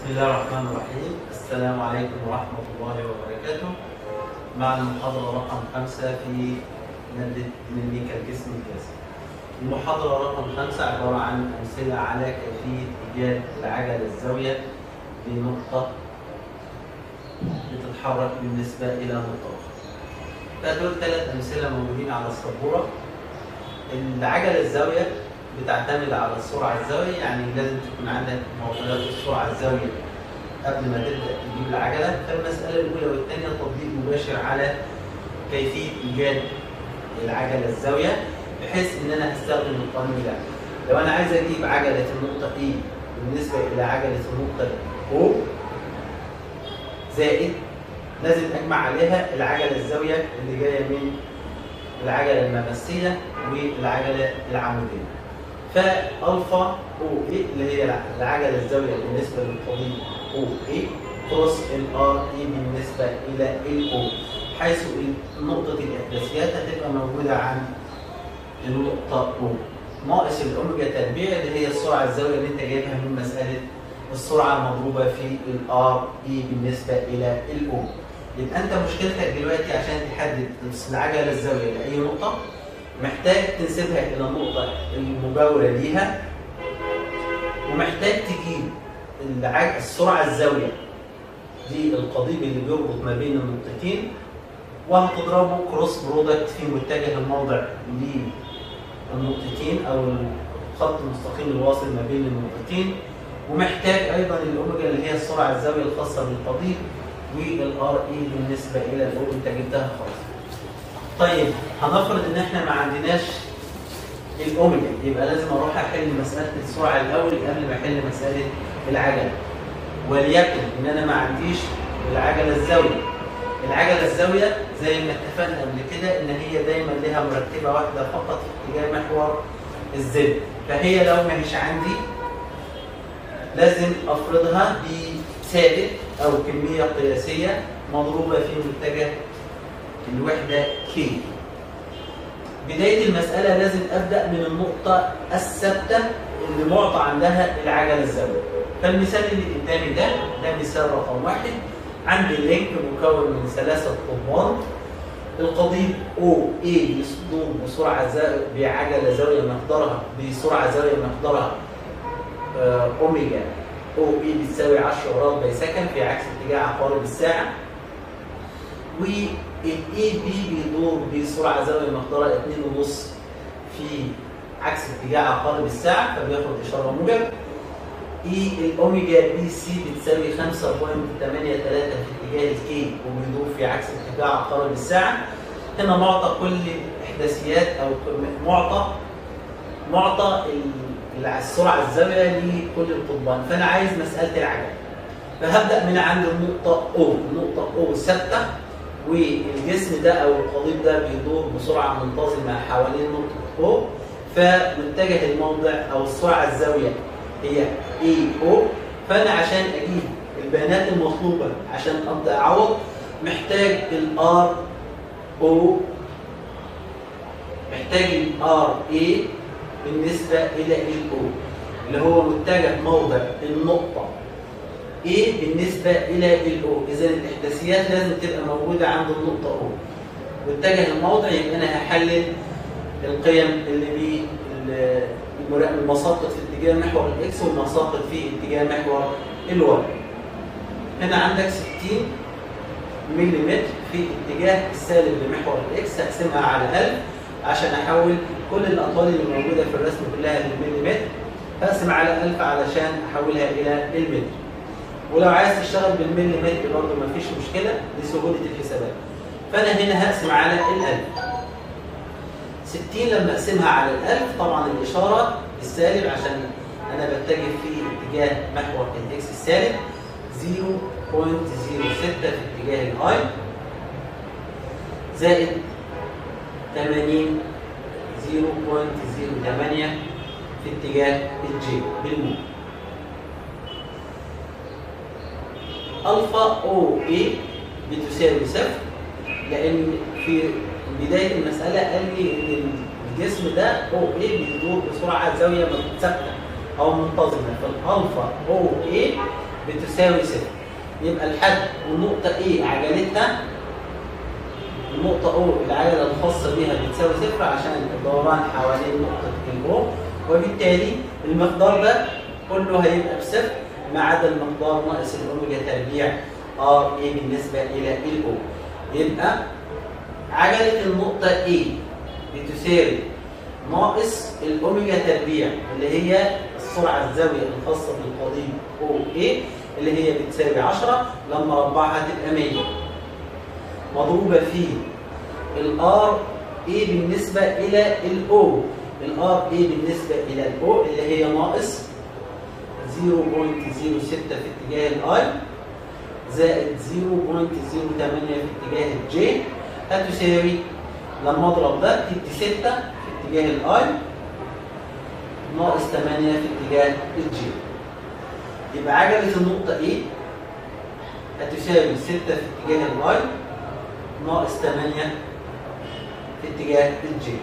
بسم الله الرحمن الرحيم السلام عليكم ورحمة الله وبركاته مع المحاضرة رقم خمسة في مادة ديناميكا الجسم الجسم المحاضرة رقم خمسة عبارة عن أمثلة على كيفية إيجاد العجلة الزاوية لنقطة بتتحرك بالنسبة إلى نقطة أخرى فدول ثلاث أمثلة موجودين على السبورة العجلة الزاوية بتعتمد على السرعة الزاوية يعني لازم تكون عندك معطيات السرعة الزاوية قبل ما تبدأ تجيب العجلة فالمسألة الأولى والثانية تطبيق مباشر على كيفية إيجاد العجلة الزاوية بحيث إن أنا هستخدم القانون ده لو أنا عايز أجيب عجلة النقطة E بالنسبة إلى عجلة النقطة O زائد لازم أجمع عليها العجلة الزاوية اللي جاية من العجلة الممسية والعجلة العمودية فالفا او اي اللي هي العجله الزاويه بالنسبه للقضيب او اي كروس الار اي بالنسبه الى الاو حيث نقطه الاحداثيات هتبقى موجوده عند النقطه او ناقص الاوميجا تربيع اللي هي السرعه الزاويه اللي انت جايبها من مساله السرعه المضروبه في الار اي بالنسبه الى الاو يبقى انت مشكلتك دلوقتي عشان تحدد العجله الزاويه لاي نقطه محتاج تنسبها الى النقطه المجاوره ليها ومحتاج تجيب العج... السرعه الزاويه دي القضيب اللي بيربط ما بين النقطتين وهتضربه كروس برودكت في متجه الموضع للنقطتين او الخط المستقيم الواصل ما بين النقطتين ومحتاج ايضا الاوميجا اللي هي السرعه الزاويه الخاصه بالقضيب والار اي بالنسبه الى الاو انت جبتها خلاص طيب هنفرض ان احنا ما عندناش الاوميجا يبقى لازم اروح احل مساله السرعه الاول قبل ما احل مساله العجله وليكن ان انا ما عنديش العجله الزاويه العجله الزاويه زي ما اتفقنا قبل كده ان هي دايما لها مركبه واحده فقط في اتجاه محور الزد فهي لو ما هيش عندي لازم افرضها بثابت او كميه قياسيه مضروبه في متجه الوحدة K بداية المسألة لازم أبدأ من النقطة الثابتة اللي معطى عندها العجلة الزاوية فالمثال اللي قدامي ده ده مثال رقم واحد عندي اللينك مكون من ثلاثة قضبان القضيب O A يصدر بسرعة زاوية بعجلة زاوية مقدارها بسرعة زاوية مقدارها آه أوميجا O A بتساوي 10 أوراد باي سكند في عكس اتجاه عقارب الساعة و الاي بي بيدور بسرعه زاويه مقدارها 2.5 في عكس اتجاه عقارب الساعه فبياخد اشاره موجب اي الاوميجا بي سي بتساوي 5.83 في اتجاه الكي وبيدور في عكس اتجاه عقارب الساعه هنا معطى كل الاحداثيات او معطى معطى السرعه الزاويه لكل القضبان فانا عايز مساله العجله فهبدا من عند النقطه او النقطه او ثابته والجسم ده او القضيب ده بيدور بسرعه منتظمه حوالين نقطه O فمتجه الموضع او السرعه الزاويه هي اي او فانا عشان اجيب البيانات المطلوبه عشان ابدا اعوض محتاج الار او محتاج الار اي بالنسبه الى الاو اللي هو متجه موضع النقطه A بالنسبة إلى الأو إذا الإحداثيات لازم تبقى موجودة عند النقطة أو واتجه الموضع يبقى أنا هحلل القيم اللي بي المساقط في اتجاه محور الإكس والمساقط في اتجاه محور الواي هنا عندك 60 ملم في اتجاه السالب لمحور الإكس هقسمها على 1000 عشان أحول كل الأطوال اللي موجودة في الرسم كلها للمليمتر هقسم على 1000 علشان أحولها إلى المتر ولو عايز تشتغل بالمليمتر برضه مفيش مشكله لسهوله الحسابات فانا هنا هقسم على ال1000 60 لما اقسمها على ال1000 طبعا الاشاره السالب عشان انا بتجه في اتجاه محور الاكس السالب 0.06 في اتجاه الاي زائد 80 0.08 في اتجاه الجي بالموجب الفا او اي بتساوي صفر لان في بدايه المساله قال لي ان الجسم ده او اي بيدور بسرعه زاويه ثابته او منتظمه فالالفا او اي بتساوي صفر يبقى الحد والنقطة A عجلتها النقطة O العجلة الخاصة بها بتساوي صفر عشان الدوران حوالين نقطة الأو وبالتالي المقدار ده كله هيبقى بصفر ما عدا المقدار ناقص الأوميجا تربيع ار اي بالنسبة إلى الأو يبقى عجلة النقطة A بتساوي ناقص الأوميجا تربيع اللي هي السرعة الزاوية الخاصة بالقضيب او اي اللي هي بتساوي 10 لما ربعها تبقى 100 مضروبة في الار اي بالنسبة إلى الاو الار اي بالنسبة إلى الاو اللي هي ناقص 0.06 في اتجاه الاي زائد 0.08 في اتجاه الجي هتساوي لما اضرب ده تدي 6 في اتجاه الاي ناقص 8 في اتجاه الجي يبقى عجلة النقطة A هتساوي 6 في اتجاه الاي ناقص 8 في اتجاه الجي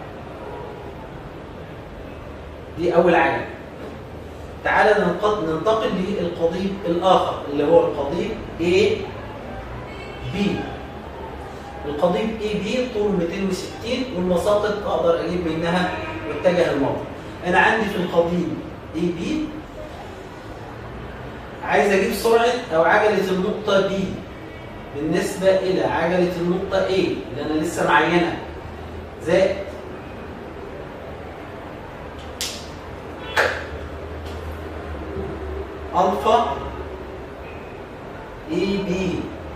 دي أول عجلة تعالى ننتقل للقضيب الآخر اللي هو القضيب A B القضيب A B طوله 260 والمساقط أقدر أجيب منها متجه الموضوع أنا عندي في القضيب A B عايز أجيب سرعة أو عجلة النقطة B بالنسبة إلى عجلة النقطة A اللي أنا لسه معينها زائد ألفا اي بي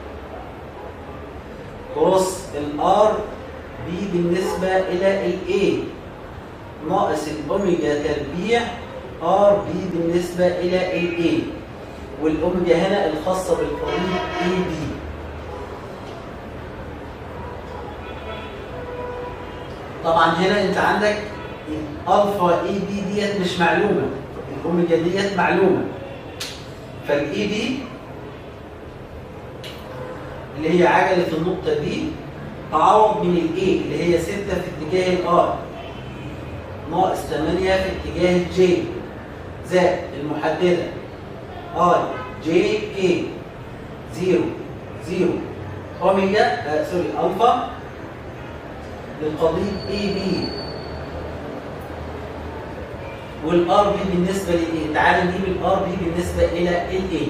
كروس الار بي بالنسبة إلى الاي ناقص الأوميجا تربيع ار بي بالنسبة إلى الاي والأوميجا هنا الخاصة بالقضيب اي بي طبعا هنا انت عندك الالفا اي بي ديت مش معلومه الاوميجا ديت معلومه فالاي بي اللي هي عجله النقطه دي تعوض من الاي اللي هي 6 في اتجاه الار ناقص 8 في اتجاه الجي زائد المحدده اي جي كي 0 0 اوميجا آه سوري الفا للقضيب اي بي والار بي بالنسبه لايه؟ تعال نجيب الار بي بالنسبه الى الاي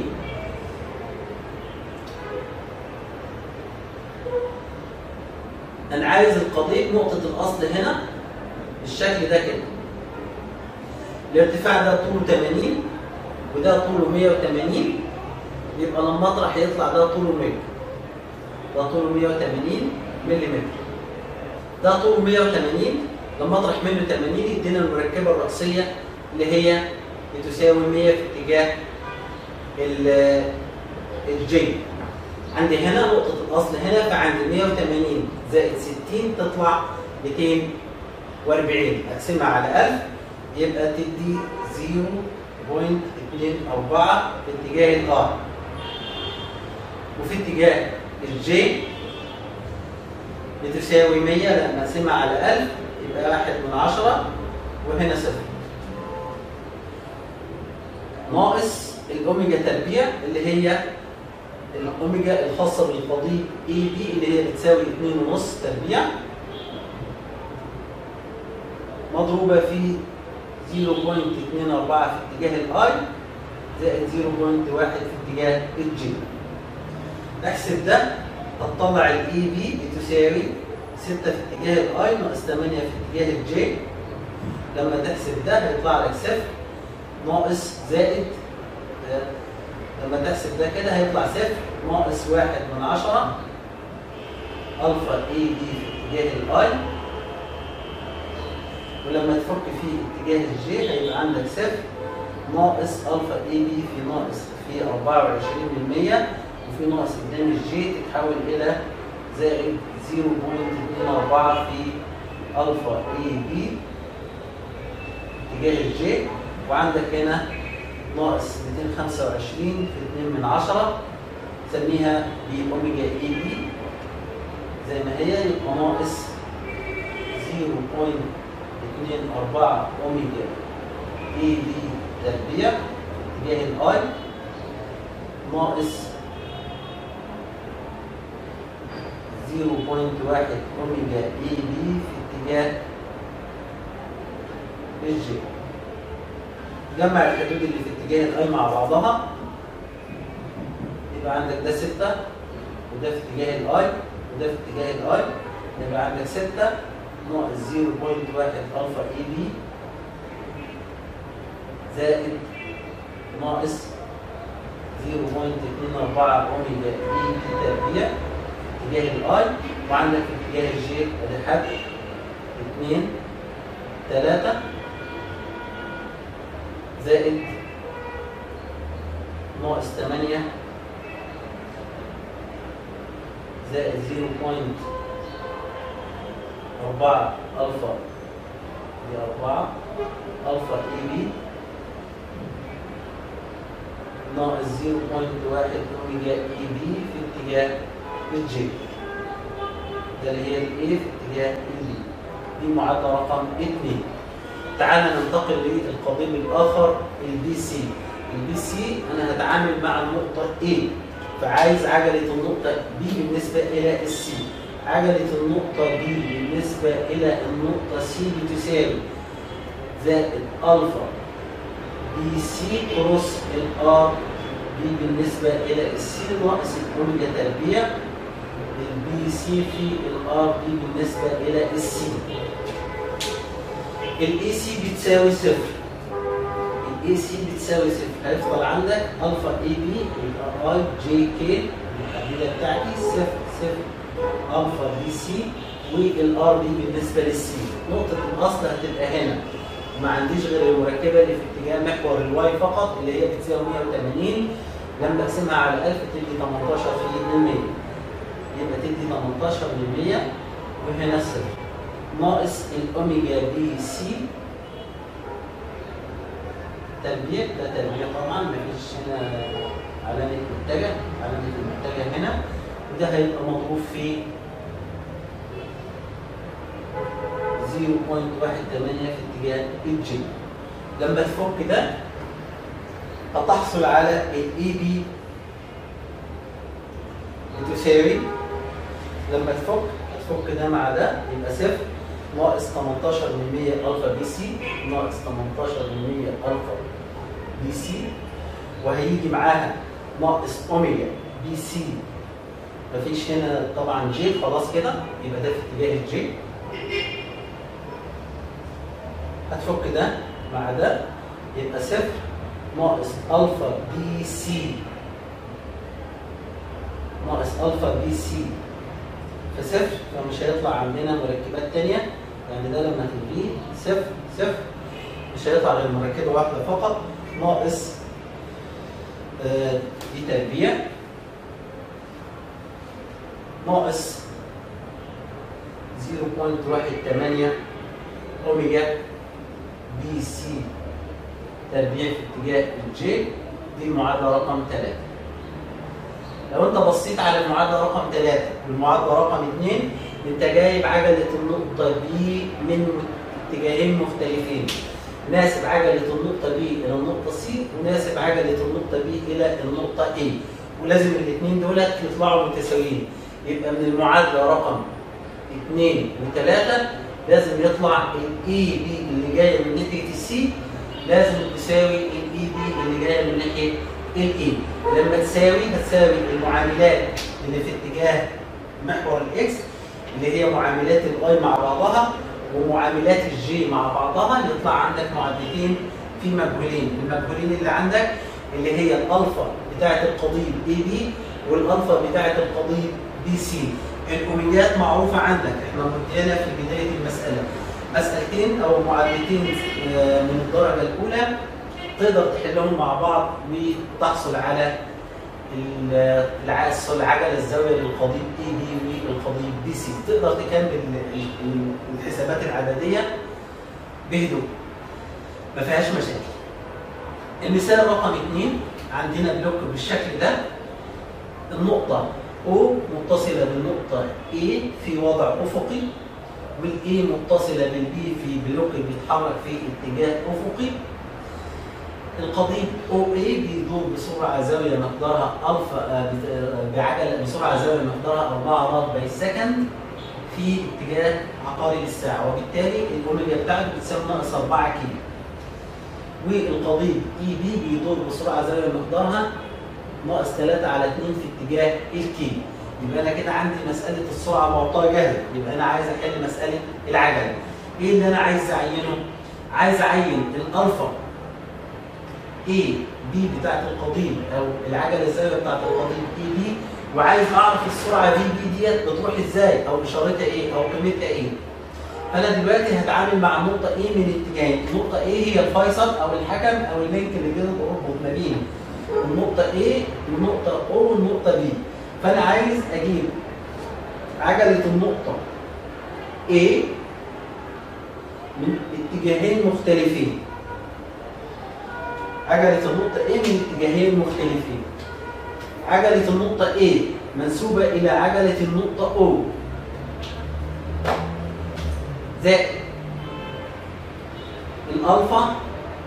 انا عايز القضيب نقطه الاصل هنا بالشكل ده كده الارتفاع ده طوله 80 وده طوله 180 يبقى لما اطرح يطلع ده طوله 100 ده طوله 180 ملم ده طول 180 لما اطرح منه 80 يدينا المركبه الرأسيه اللي هي بتساوي 100 في اتجاه الجي عندي هنا نقطة الأصل هنا فعندي 180 زائد 60 تطلع 240 أقسمها على 1000 يبقى تدي 0.24 في اتجاه الآر وفي اتجاه الجي بتساوي 100 لما اقسمها على 1000 يبقى 1 من 10 وهنا صفر ناقص الاوميجا تربيع اللي هي الاوميجا الخاصه بالقضيب اي بي اللي هي بتساوي 2.5 تربيع مضروبه في 0.24 في اتجاه الاي زائد 0.1 في اتجاه الجي احسب ده هتطلع الاي بي بتساوي 6 في اتجاه الاي ناقص 8 في اتجاه الجي لما تحسب ده هيطلع لك صفر ناقص زائد لما تحسب ده كده هيطلع صفر ناقص 1 من 10 الفا اي بي في اتجاه الاي ولما تفك في اتجاه الجي هيبقى عندك صفر ناقص الفا اي بي في ناقص في 24% وفي ناقص قدام الجي تتحول الى زائد 0.24 في الفا اي بي اتجاه الجي وعندك هنا ناقص 225 في 2 من 10 سميها باوميجا اي بي زي ما هي يبقى ناقص 0.24 اوميجا اي بي تربيع اتجاه الاي ناقص 0.1 اوميجا اي بي في اتجاه الجي جمع الحدود اللي في اتجاه الاي مع بعضها يبقى عندك ده 6 وده في اتجاه الاي وده في اتجاه الاي يبقى عندك 6 ناقص 0.1 الفا اي بي زائد ناقص 0.24 اوميجا اي بي تربيع في اتجاه الاي وعندك في اتجاه الجي ادي حد 2 3 زائد ناقص 8 زائد 0.4 ألفا دي 4 ألفا اي بي ناقص 0.1 أوميجا اي بي في اتجاه الجي ده اللي هي الاي في اتجاه البي دي معادلة رقم 2 تعال ننتقل للقضيب الآخر البي سي البي سي أنا هتعامل مع النقطة A فعايز عجلة النقطة B بالنسبة إلى السي عجلة النقطة B بالنسبة إلى النقطة C بتساوي زائد ألفا بي سي كروس الآر بي بالنسبة إلى السي ناقص الأوميجا تربيع البي سي في الآر بي بالنسبة إلى السي الاي سي بتساوي صفر الاي سي بتساوي صفر هيفضل عندك الفا اي بي يبقى اي جي كي المحدده بتاعتي صفر صفر الفا بي سي والار بي بالنسبه للسي نقطه الاصل هتبقى هنا ما عنديش غير المركبه اللي في اتجاه محور الواي فقط اللي هي بتساوي 180 لما اقسمها على 1000 تدي 18 في 100 يبقى تدي 18 من 100 وهنا صفر ناقص الاوميجا بي سي تربيع ده تربيع طبعا مفيش هنا علامة متجه علامة المتجه هنا وده هيبقى مضروب في 0.18 في اتجاه الجي لما تفك ده هتحصل على الاي بي بتساوي لما تفك هتفك ده مع ده يبقى صفر ناقص 18 من 100 الفا بي سي ناقص 18 من 100 الفا بي سي وهيجي معاها ناقص اوميجا بي سي مفيش هنا طبعا جي خلاص كده يبقى ده في اتجاه الجي هتفك ده مع ده يبقى صفر ناقص الفا بي سي ناقص الفا بي سي فصفر فمش هيطلع عندنا مركبات تانية يعني ده لما تلغيه صفر صفر مش هيطلع غير مركبة واحدة فقط ناقص آه دي تربيع ناقص 0.18 اوميجا بي سي تربيع في اتجاه الجي دي المعادلة رقم 3 لو انت بصيت على المعادله رقم 3 والمعادله رقم 2 انت جايب عجله النقطه بي من اتجاهين مختلفين ناسب عجله النقطه بي الى النقطه سي وناسب عجله النقطه بي الى النقطه اي ولازم الاثنين دول يطلعوا متساويين يبقى من المعادله رقم 2 و3 لازم يطلع الاي بي اللي جايه من ناحيه السي لازم تساوي الاي بي اللي جايه من ناحيه الاي لما تساوي هتساوي المعاملات اللي في اتجاه محور الاكس اللي هي معاملات الاي مع بعضها ومعاملات الجي مع بعضها يطلع عندك معادلتين في مجهولين المجهولين اللي عندك اللي هي الالفا بتاعه القضيب اي بي والالفا بتاعه القضيب بي سي الاوميجات معروفه عندك احنا مدينا في بدايه المساله مسالتين او معادلتين من الدرجه الاولى تقدر تحلهم مع بعض وتحصل على العجله الزاويه للقضيب اي بي والقضيب بي سي تقدر تكمل الحسابات العدديه بهدوء ما فيهاش مشاكل المثال رقم اثنين عندنا بلوك بالشكل ده النقطة O متصلة بالنقطة A في وضع أفقي والA متصلة بالB في بلوك بيتحرك في اتجاه أفقي القضيب او اي بيدور بسرعه زاويه مقدارها الفا آه، بت- آه، بعجله بسرعه زاويه مقدارها 4 راد باي سكند في اتجاه عقاري للساعه وبالتالي الاوميجا بتاعته بتساوي ناقص 4 كيلو والقضيب اي بي بيدور بسرعه زاويه مقدارها ناقص 3 على 2 في اتجاه الكيلو يبقى انا كده عندي مساله السرعه معطاه جاهزه يبقى انا عايز احل مساله العجله ايه اللي انا عايز اعينه عايز اعين الالفا اي بي بتاعت القضيب او العجله الزاويه بتاعت القضيب اي بي وعايز اعرف السرعه في بي ديت بتروح ازاي او اشارتها ايه او قيمتها ايه فانا دلوقتي هتعامل مع النقطه ايه من اتجاهين النقطه ايه هي الفيصل او الحكم او اللينك اللي بين الاربط ما بين النقطه ايه والنقطه او والنقطه بي فانا عايز اجيب عجله النقطه A من اتجاهين مختلفين عجلة النقطة A من اتجاهين مختلفين عجلة النقطة A منسوبة إلى عجلة النقطة O زائد الألفا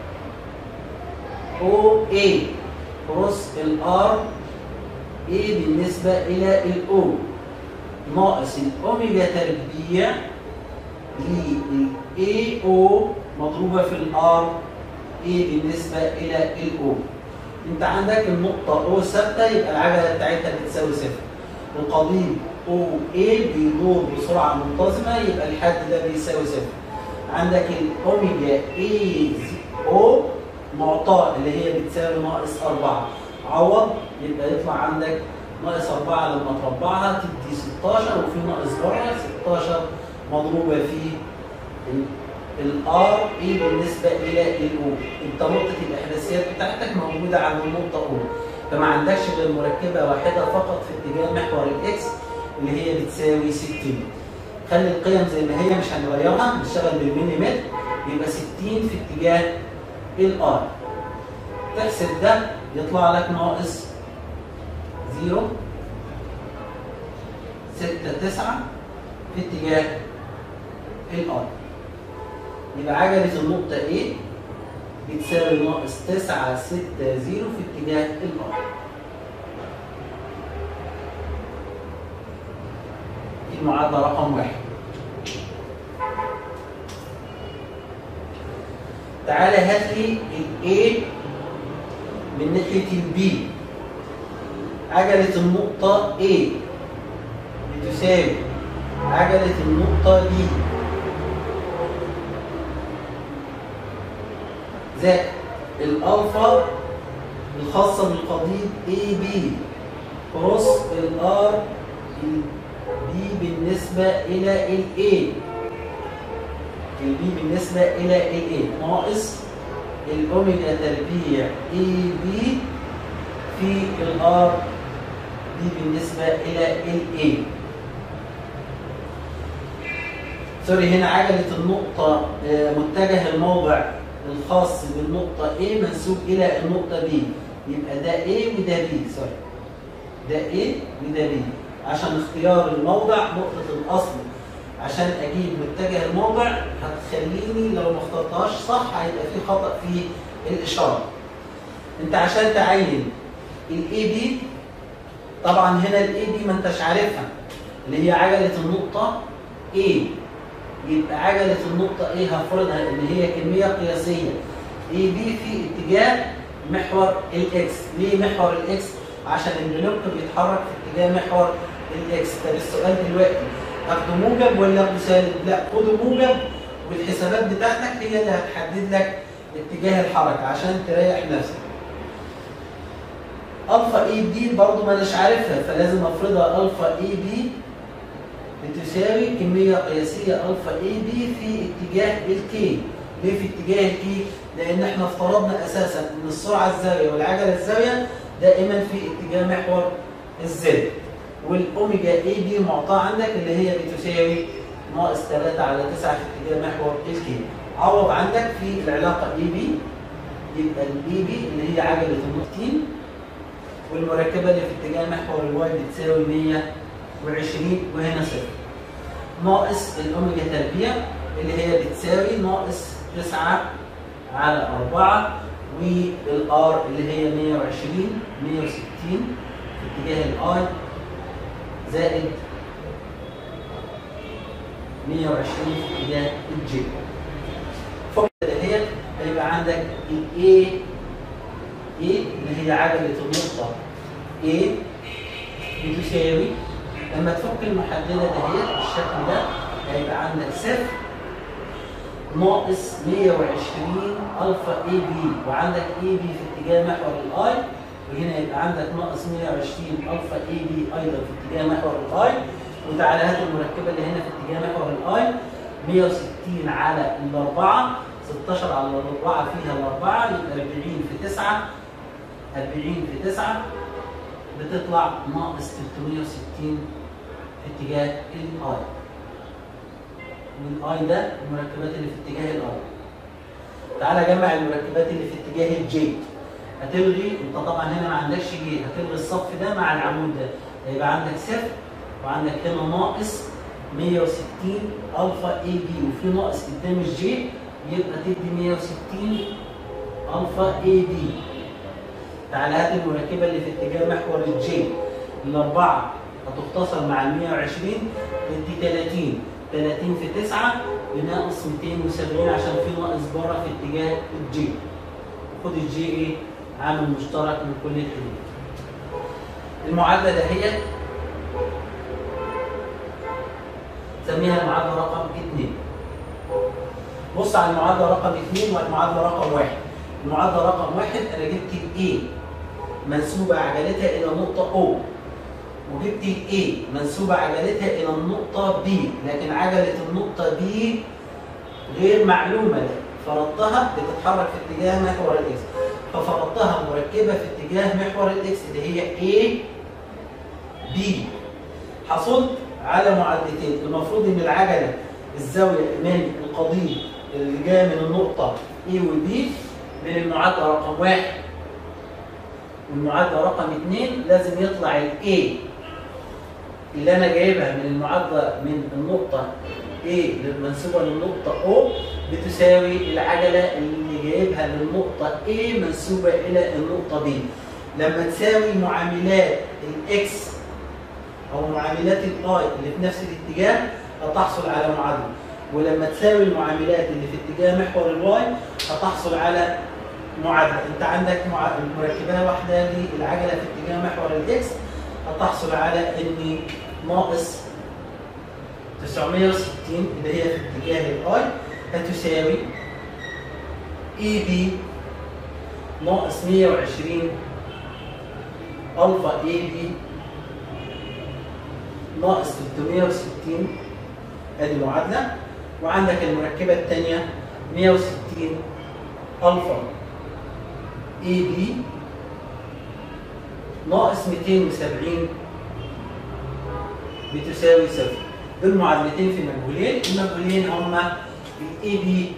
O A كروس الار A بالنسبة إلى الأو ناقص الأوميجا تربيع لل AO مضروبة في الار A بالنسبة إلى الأو أنت عندك النقطة O ثابتة يبقى العجلة بتاعتها بتساوي صفر القضيب OA بيدور بسرعة منتظمة يبقى الحد ده بيساوي صفر عندك الأوميجا AO معطاة اللي هي بتساوي ناقص أربعة عوض يبقى يطلع عندك ناقص أربعة لما تربعها تدي 16 وفي ناقص بره 16 مضروبة في الار اي بالنسبه الى الاو انت نقطه الاحداثيات بتاعتك موجوده عند النقطه او فما عندكش غير مركبه واحده فقط في اتجاه محور الاكس اللي هي بتساوي 60 خلي القيم زي ما هي مش هنغيرها نشتغل بالمليمتر يبقى 60 في اتجاه الار تحسب ده يطلع لك ناقص 0 6 9 في اتجاه الار يبقى عجلة النقطة A بتساوي ناقص 9 6 0 في اتجاه الأرض. دي المعادلة رقم واحد. تعالى هات لي ال A من ناحية ال B. عجلة النقطة A بتساوي عجلة النقطة B زائد الالفا الخاصه بالقضيب اي بي كروس الار بي بالنسبه الى الاي البي بالنسبه الى الاي ناقص الاوميجا تربيع اي بي في الار بي بالنسبه الى الاي سوري هنا عجله النقطه متجه الموضع الخاص بالنقطة A منسوب إلى النقطة B يبقى ده A وده B سوري ده A وده B عشان اختيار الموضع نقطة الأصل عشان أجيب متجه الموضع هتخليني لو ما اخترتهاش صح هيبقى في خطأ في الإشارة أنت عشان تعين ال AB طبعا هنا ال AB ما أنتش عارفها اللي هي عجلة النقطة A يبقى عجلة النقطة ايه هفرضها ان هي كمية قياسية اي بي في اتجاه محور الاكس ليه محور الاكس عشان البلوك بيتحرك في اتجاه محور الاكس طب السؤال دلوقتي اخده موجب ولا اخده سالب لا خده موجب والحسابات بتاعتك هي اللي هتحدد لك اتجاه الحركة عشان تريح نفسك الفا اي بي برضه ما اناش عارفها فلازم افرضها الفا اي بي بتساوي كمية قياسية ألفا اي بي في اتجاه الكي ليه في اتجاه الكي؟ لأن احنا افترضنا أساسا إن السرعة الزاوية والعجلة الزاوية دائما في اتجاه محور الزد والأوميجا اي بي معطاة عندك اللي هي بتساوي ناقص 3 على 9 في اتجاه محور الكي عوض عندك في العلاقة اي بي يبقى الاي بي اللي هي عجلة النقطتين والمركبة اللي في اتجاه محور الواي بتساوي 100 وعشرين وهنا صفر ناقص الأوميجا تربيع اللي هي بتساوي ناقص تسعة على أربعة والار اللي هي 120 160 في اتجاه الاي زائد 120 في اتجاه الجي فوق دهيت هيبقى عندك الاي اي اللي هي عجله النقطه A بتساوي لما تفك المحدده دهيت بالشكل ده هيبقى عندك صفر ناقص 120 الفا اي بي وعندك اي بي في اتجاه محور الاي وهنا يبقى عندك ناقص 120 الفا اي بي ايضا في اتجاه محور الاي وتعالى هات المركبه اللي هنا في اتجاه محور الاي 160 على الاربعه 16 على الاربعه فيها الاربعه يبقى 40 في 9 40 في 9 بتطلع ناقص 360 في اتجاه الاي والاي ده المركبات اللي في اتجاه الاي تعالى جمع المركبات اللي في اتجاه الجي هتلغي انت طبعا هنا ما عندكش جي هتلغي الصف ده مع العمود ده هيبقى عندك صفر وعندك هنا ناقص 160 الفا اي بي وفي ناقص قدام الجي يبقى تدي 160 الفا اي بي تعالى هات المركبه اللي في اتجاه محور الجي الاربعه هتختصر مع ال 120 تدي 30 30 في 9 بناقص 270 عشان في ناقص بره في اتجاه الجي خد الجي ايه عامل مشترك من كل الاتجاه المعادله دهيت سميها المعادله رقم 2 بص على المعادله رقم 2 والمعادله رقم 1 المعادله رقم 1 انا جبت الاي منسوبه عجلتها الى نقطه O وجبت الاي منسوبه عجلتها الى النقطه B لكن عجله النقطه B غير معلومه فرضتها بتتحرك في اتجاه محور الاكس ففرضتها مركبه في اتجاه محور الاكس اللي هي A B حصلت على معادلتين المفروض ان العجله الزاويه من القضيب اللي جايه من النقطه A و B من المعادله رقم واحد والمعادله رقم اثنين لازم يطلع ال A اللي انا جايبها من المعادله من النقطه A المنسوبه للنقطه O بتساوي العجله اللي جايبها للنقطه A منسوبه الى النقطه B لما تساوي معاملات الاكس او معاملات الاي اللي في نفس الاتجاه هتحصل على معادله ولما تساوي المعاملات اللي في اتجاه محور الواي هتحصل على معادله انت عندك مع... مركبه واحده للعجله في اتجاه محور الاكس هتحصل على ان ناقص 960 اللي هي في اتجاه الاي هتساوي اي بي ناقص 120 الفا اي بي ناقص 360 ادي معادله وعندك المركبه الثانيه 160 الفا اي بي ناقص 270 بتساوي صفر دول معادلتين في مجهولين المجهولين هما الاي بي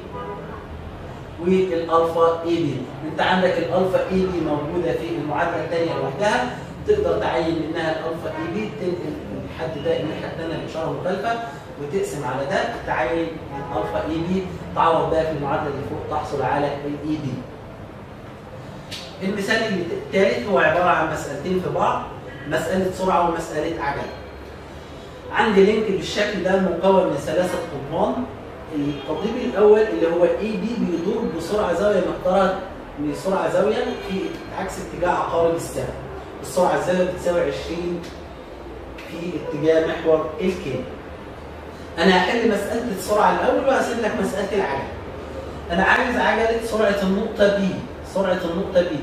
والالفا اي بي انت عندك الالفا اي بي موجوده في المعادله الثانيه لوحدها تقدر تعين منها الالفا اي بي تنقل الحد ده الناحيه الثانيه باشاره مخالفه وتقسم على ده تعين الالفا اي بي تعوض بقى في المعادله اللي فوق تحصل على الاي بي المثال الثالث هو عباره عن مسالتين في بعض مساله سرعه ومساله عجله عندي لينك بالشكل ده مكون من ثلاثه قضبان القضيب الاول اللي هو اي بي بيدور بسرعه زاويه مقدارها بسرعه زاويه في عكس اتجاه عقارب السهم السرعه الزاويه بتساوي 20 في اتجاه محور الكي انا هحل مساله السرعه الاول وهسيب لك مساله العجله انا عايز عجله سرعه النقطه بي سرعه النقطه بي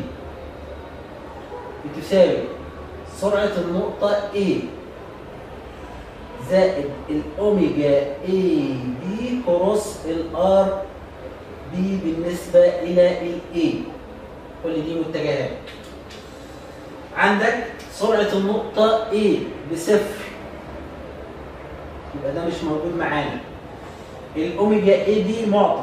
بتساوي سرعه النقطه A زائد الاوميجا اي بي كروس الار بي بالنسبه الى الاي كل دي متجهات عندك سرعه النقطه A بصفر يبقى ده مش موجود معانا الاوميجا اي بي معطى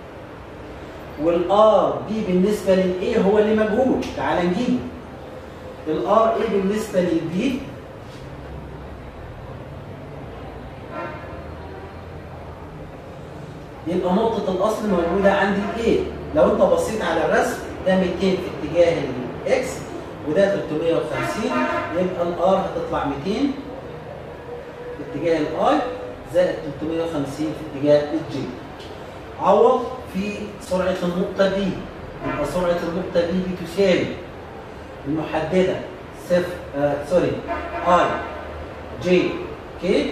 والار بي بالنسبه للاي هو اللي مجهول تعال نجيبه الار اي بالنسبه للبي يبقى نقطة الأصل موجودة عندي إيه؟ لو أنت بصيت على الرسم ده 200 في اتجاه الاكس وده 350 يبقى الار هتطلع 200 في اتجاه الاي زائد 350 في اتجاه الجي عوض في سرعة النقطة دي يبقى سرعة النقطة دي بتساوي المحددة صفر آه سوري اي جي كي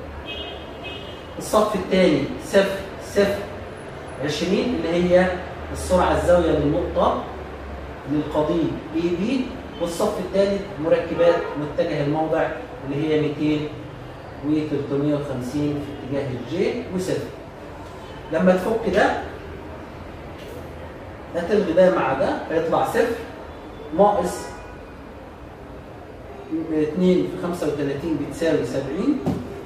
الصف الثاني صفر صفر 20 اللي هي السرعة الزاوية للنقطة للقضيب اي بي والصف الثالث مركبات متجه الموضع اللي هي 200 و 350 في اتجاه الجي وصفر لما تفك ده هتلغي ده مع ده هيطلع صفر ناقص 2 في 35 بتساوي 70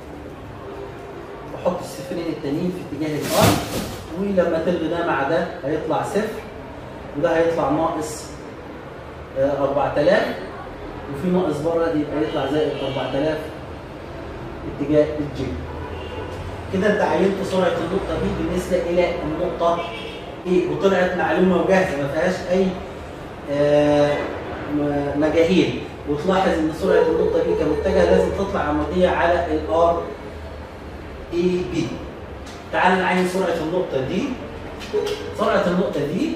بحط الصفرين التانيين في اتجاه الار ولما تلغي ده مع ده هيطلع صفر وده هيطلع ناقص 4000 وفي ناقص بره دي يبقى يطلع زائد 4000 اتجاه الجي كده انت عينت سرعه النقطه دي بالنسبه الى النقطه ايه وطلعت معلومه وجاهزه ما فيهاش اي آه مجاهيل وتلاحظ ان سرعه النقطه دي كمتجهه لازم تطلع عموديه على الار اي بي تعال نعين سرعه النقطه دي سرعه النقطه دي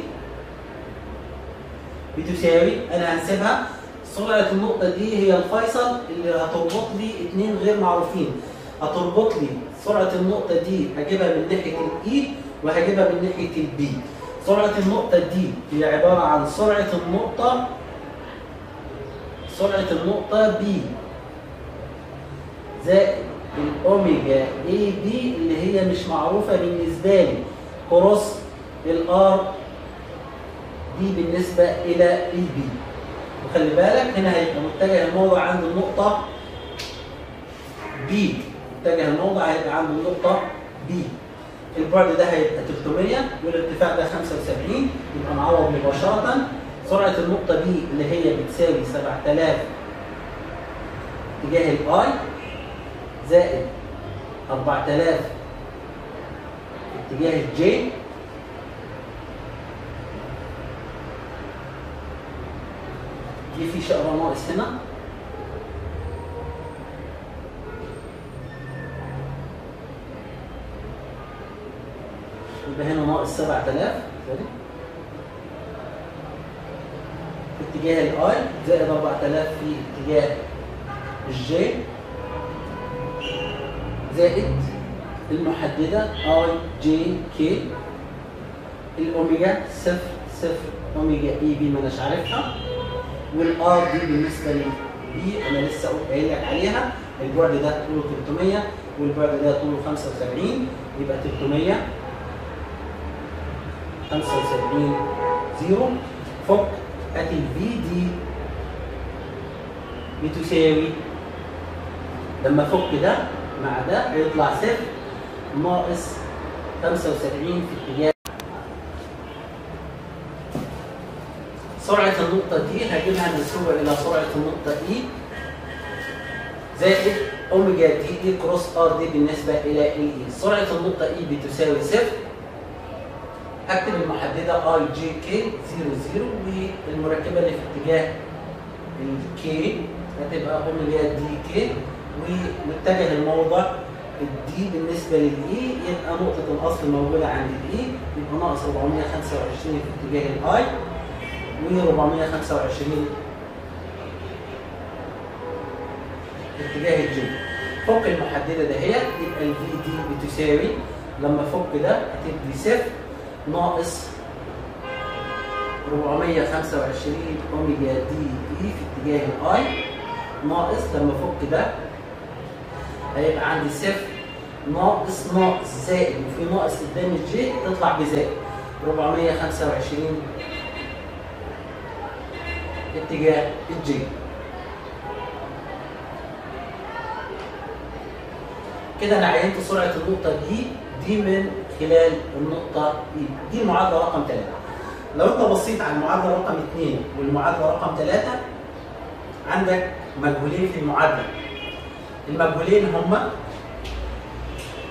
بتساوي انا هنسيبها سرعه النقطه دي هي الفيصل اللي هتربط لي اثنين غير معروفين هتربط لي سرعه النقطه دي هجيبها من ناحيه الاي وهجيبها من ناحيه البي سرعه النقطه دي هي عباره عن سرعه النقطه سرعه النقطه بي زائد الاوميجا اي بي اللي هي مش معروفه بالنسبه لي كروس الار دي بالنسبه الى البي وخلي بالك هنا هيبقى متجه الموضع عند النقطه بي متجه الموضع هيبقى عند النقطه بي البعد ده هيبقى 300 والارتفاع ده 75 يبقى نعوض مباشره سرعه النقطه بي اللي هي بتساوي 7000 اتجاه الاي زائد 4000 اتجاه الجي في في شقرة ناقص هنا يبقى هنا ناقص 7000 سوري في اتجاه الاي زائد 4000 في اتجاه الجي زائد المحددة اي جي كي الاوميجا صفر صفر اوميجا اي بي ما اناش عارفها والار دي بالنسبه لي بي انا لسه قايل لك عليها البعد ده طوله 300 والبعد ده طوله 75 يبقى 300 75 زيرو فك هات الفي دي بتساوي لما فك ده مع ده هيطلع صفر ناقص 75 في اتجاه سرعة النقطة دي هجيبها منسوبة إلى سرعة النقطة E زائد أوميجا دي إي كروس آر دي بالنسبة إلى ال إي سرعة النقطة E بتساوي صفر أكتب المحددة أي جي كي 0 0 والمركبة اللي في اتجاه الكي هتبقى أوميجا دي كي ومتجه الموضع الدي بالنسبة للإي يبقى نقطة الأصل موجودة عند الإي يبقى ناقص 425 في اتجاه الآي و 425 اتجاه الجي فك المحدده دهيت يبقى الفي دي بتساوي لما فك ده هتدي صفر ناقص 425 اوميجا دي اي في اتجاه الاي ناقص لما فك ده هيبقى عندي صفر ناقص ناقص زائد وفي ناقص قدام الجي تطلع بزائد 425 اتجاه الجي كده انا عينت سرعه النقطه دي دي من خلال النقطه دي دي المعادله رقم 3 لو انت بصيت على المعادله رقم 2 والمعادله رقم 3 عندك مجهولين في المعادله المجهولين هما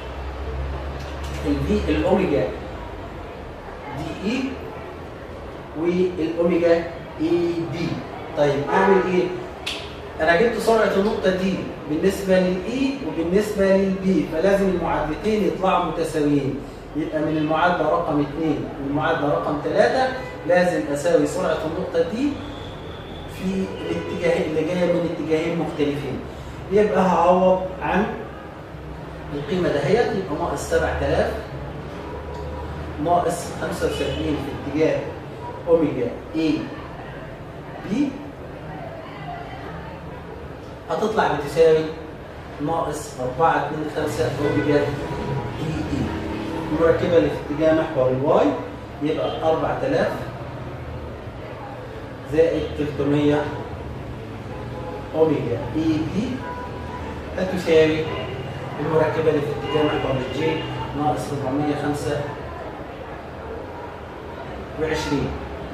الفي الاوميجا دي اي والاوميجا اي بي طيب اعمل ايه؟ انا جبت سرعه النقطه دي بالنسبه للاي وبالنسبه للبي فلازم المعادلتين يطلعوا متساويين يبقى من المعادله رقم 2 والمعادله رقم 3 لازم اساوي سرعه النقطه دي في الاتجاه اللي جايه من اتجاهين مختلفين يبقى هعوض عن القيمه دهيت يبقى ناقص 7000 ناقص 75 في اتجاه اوميجا اي بي هتطلع بتساوي ناقص 4 2 5 اوميجا اي اي المركبه اللي في اتجاه محور الواي يبقى 4000 زائد 300 اوميجا اي بي هتساوي المركبه اللي في اتجاه محور الجي ناقص 425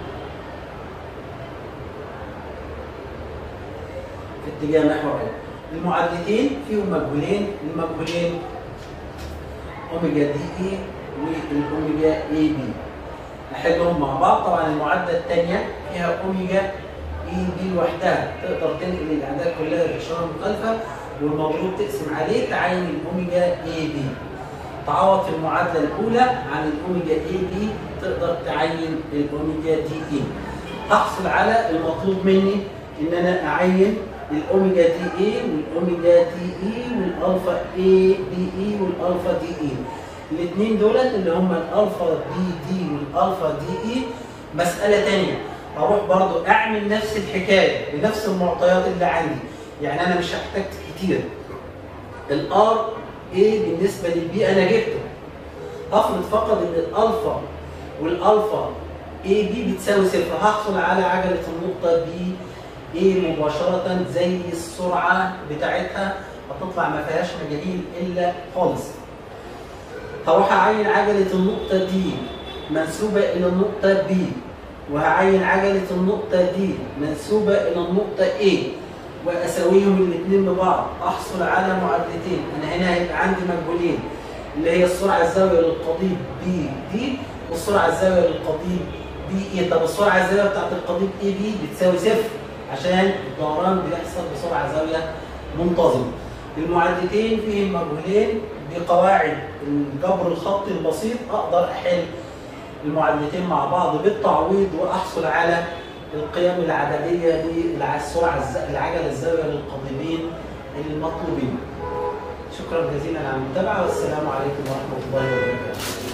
في اتجاه محور A. المعادلتين فيهم مجهولين المجهولين اوميجا دي اي والاوميجا اي بي نحلهم مع بعض طبعا المعادله الثانيه فيها اوميجا اي بي لوحدها تقدر تنقل الاعداد كلها بالاشاره المخالفه والمضروب تقسم عليه تعين الاوميجا اي بي تعوض في المعادله الاولى عن الاوميجا اي بي تقدر تعين الاوميجا دي اي هحصل على المطلوب مني ان انا اعين الاوميجا دي اي والاوميجا دي اي والالفا اي بي اي والالفا دي اي الاثنين دولت اللي هم الالفا بي دي والالفا دي اي مساله ثانيه اروح برضو اعمل نفس الحكايه بنفس المعطيات اللي عندي يعني انا مش هحتاج كتير الار اي بالنسبه للبي انا جبته هفرض فقط ان الالفا والالفا اي بي بتساوي صفر هحصل على عجله النقطه بي ايه مباشرة زي السرعة بتاعتها هتطلع ما فيهاش مجاهيل إلا خالص. هروح أعين عجلة النقطة دي منسوبة إلى النقطة B وهعين عجلة النقطة دي منسوبة إلى النقطة A وأساويهم الاثنين ببعض أحصل على معادلتين أنا هنا هيبقى عندي مجهولين اللي هي السرعة الزاوية للقضيب بي دي والسرعة الزاوية للقضيب بي اي طب السرعة الزاوية بتاعت القضيب اي بي بتساوي صفر عشان الدوران بيحصل بسرعه زاويه منتظمه. المعادلتين فيهم مجهولين بقواعد الجبر الخطي البسيط اقدر احل المعادلتين مع بعض بالتعويض واحصل على القيم العدديه للسرعه العجله الزاويه للقضيبين المطلوبين. شكرا جزيلا على المتابعه والسلام عليكم ورحمه الله وبركاته.